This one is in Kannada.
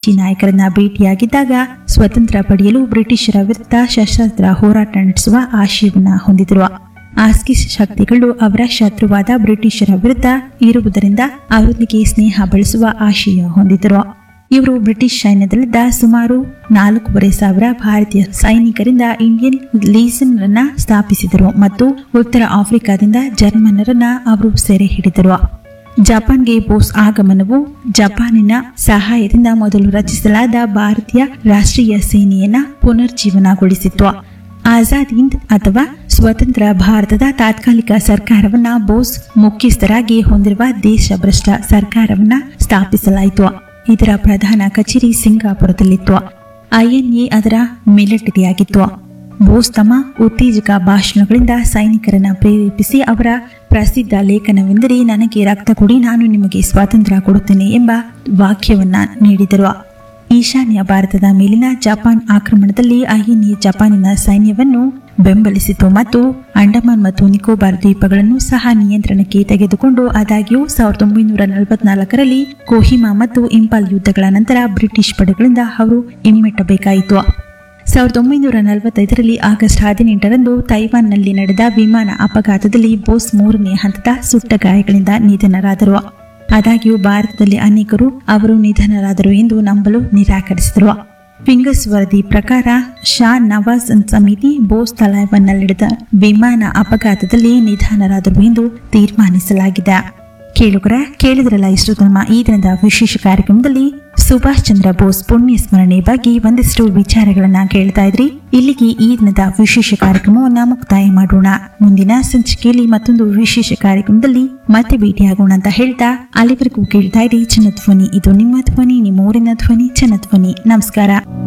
ಗಾಂಧೀಜಿ ನಾಯಕರನ್ನ ಭೇಟಿಯಾಗಿದ್ದಾಗ ಸ್ವತಂತ್ರ ಪಡೆಯಲು ಬ್ರಿಟಿಷರ ವಿರುದ್ಧ ಸಶಸ್ತ್ರ ಹೋರಾಟ ನಡೆಸುವ ಆಶಯವನ್ನ ಹೊಂದಿದ್ರು ಆಸ್ಕಿಸ್ ಶಕ್ತಿಗಳು ಅವರ ಶತ್ರುವಾದ ಬ್ರಿಟಿಷರ ವಿರುದ್ಧ ಇರುವುದರಿಂದ ಅವರೊಂದಿಗೆ ಸ್ನೇಹ ಬೆಳೆಸುವ ಆಶಯ ಹೊಂದಿದ್ದರು ಇವರು ಬ್ರಿಟಿಷ್ ಸೈನ್ಯದಲ್ಲಿದ್ದ ಸುಮಾರು ನಾಲ್ಕೂವರೆ ಸಾವಿರ ಭಾರತೀಯ ಸೈನಿಕರಿಂದ ಇಂಡಿಯನ್ ಲೀಸನ್ ರನ್ನ ಸ್ಥಾಪಿಸಿದರು ಮತ್ತು ಉತ್ತರ ಆಫ್ರಿಕಾದಿಂದ ಜರ್ಮನರನ್ನ ಅವರು ಸೆರೆ ಹಿಡಿದರು ಜಪಾನ್ಗೆ ಬೋಸ್ ಆಗಮನವು ಜಪಾನಿನ ಸಹಾಯದಿಂದ ಮೊದಲು ರಚಿಸಲಾದ ಭಾರತೀಯ ರಾಷ್ಟ್ರೀಯ ಸೇನೆಯನ್ನ ಪುನರ್ಜೀವನಗೊಳಿಸಿತ್ತು ಆಜಾದ್ ಹಿಂದ್ ಅಥವಾ ಸ್ವತಂತ್ರ ಭಾರತದ ತಾತ್ಕಾಲಿಕ ಸರ್ಕಾರವನ್ನ ಬೋಸ್ ಮುಖ್ಯಸ್ಥರಾಗಿ ಹೊಂದಿರುವ ದೇಶಭ್ರಷ್ಟ ಸರ್ಕಾರವನ್ನ ಸ್ಥಾಪಿಸಲಾಯಿತು ಇದರ ಪ್ರಧಾನ ಕಚೇರಿ ಸಿಂಗಾಪುರದಲ್ಲಿತ್ತು ಐಎನ್ಎ ಅದರ ಮಿಲಿಟರಿಯಾಗಿತ್ತು ಬೋಸ್ ತಮ್ಮ ಉತ್ತೇಜಕ ಭಾಷಣಗಳಿಂದ ಸೈನಿಕರನ್ನ ಪ್ರೇರೇಪಿಸಿ ಅವರ ಪ್ರಸಿದ್ಧ ಲೇಖನವೆಂದರೆ ನನಗೆ ರಕ್ತ ಕೊಡಿ ನಾನು ನಿಮಗೆ ಸ್ವಾತಂತ್ರ್ಯ ಕೊಡುತ್ತೇನೆ ಎಂಬ ವಾಕ್ಯವನ್ನ ನೀಡಿದರು ಈಶಾನ್ಯ ಭಾರತದ ಮೇಲಿನ ಜಪಾನ್ ಆಕ್ರಮಣದಲ್ಲಿ ಐಎನ್ಎ ಜಪಾನಿನ ಸೈನ್ಯವನ್ನು ಬೆಂಬಲಿಸಿತು ಮತ್ತು ಅಂಡಮಾನ್ ಮತ್ತು ನಿಕೋಬಾರ್ ದ್ವೀಪಗಳನ್ನು ಸಹ ನಿಯಂತ್ರಣಕ್ಕೆ ತೆಗೆದುಕೊಂಡು ಆದಾಗ್ಯೂ ಸಾವಿರದ ಒಂಬೈನೂರ ನಲವತ್ನಾಲ್ಕರಲ್ಲಿ ಕೋಹಿಮಾ ಮತ್ತು ಇಂಪಾಲ್ ಯುದ್ಧಗಳ ನಂತರ ಬ್ರಿಟಿಷ್ ಪಡೆಗಳಿಂದ ಅವರು ಹಿಮ್ಮೆಟ್ಟಬೇಕಾಯಿತು ಸಾವಿರದ ಒಂಬೈನೂರ ನಲವತ್ತೈದರಲ್ಲಿ ಆಗಸ್ಟ್ ಹದಿನೆಂಟರಂದು ತೈವಾನ್ನಲ್ಲಿ ನಡೆದ ವಿಮಾನ ಅಪಘಾತದಲ್ಲಿ ಬೋಸ್ ಮೂರನೇ ಹಂತದ ಸುಟ್ಟ ಗಾಯಗಳಿಂದ ನಿಧನರಾದರು ಆದಾಗ್ಯೂ ಭಾರತದಲ್ಲಿ ಅನೇಕರು ಅವರು ನಿಧನರಾದರು ಎಂದು ನಂಬಲು ನಿರಾಕರಿಸಿದರು ಫಿಂಗರ್ಸ್ ವರದಿ ಪ್ರಕಾರ ಶಾ ನವಾಜ್ ಸಮಿತಿ ಬೋಸ್ ತಲೈವನ್ನಲ್ಲಿ ನಡೆದ ವಿಮಾನ ಅಪಘಾತದಲ್ಲಿ ನಿಧನರಾದರು ಎಂದು ತೀರ್ಮಾನಿಸಲಾಗಿದೆ ಕೇಳುಗರ ಕೇಳಿದ್ರಲ್ಲ ಇಷ್ಟು ನಮ್ಮ ಈ ದಿನದ ವಿಶೇಷ ಕಾರ್ಯಕ್ರಮದಲ್ಲಿ ಸುಭಾಷ್ ಚಂದ್ರ ಬೋಸ್ ಪುಣ್ಯ ಸ್ಮರಣೆ ಬಗ್ಗೆ ಒಂದಿಷ್ಟು ವಿಚಾರಗಳನ್ನ ಕೇಳ್ತಾ ಇದ್ರಿ ಇಲ್ಲಿಗೆ ಈ ದಿನದ ವಿಶೇಷ ಕಾರ್ಯಕ್ರಮವನ್ನ ಮುಕ್ತಾಯ ಮಾಡೋಣ ಮುಂದಿನ ಸಂಚಿಕೆಯಲ್ಲಿ ಮತ್ತೊಂದು ವಿಶೇಷ ಕಾರ್ಯಕ್ರಮದಲ್ಲಿ ಮತ್ತೆ ಭೇಟಿಯಾಗೋಣ ಅಂತ ಹೇಳ್ತಾ ಅಲ್ಲಿವರೆಗೂ ಕೇಳ್ತಾ ಇರಿ ಚಿನ್ನಧ್ವನಿ ಇದು ನಿಮ್ಮ ಧ್ವನಿ ನಿಮ್ಮ ಊರಿನ ಧ್ವನಿ ಚಿನ್ನಧ್ವನಿ ನಮಸ್ಕಾರ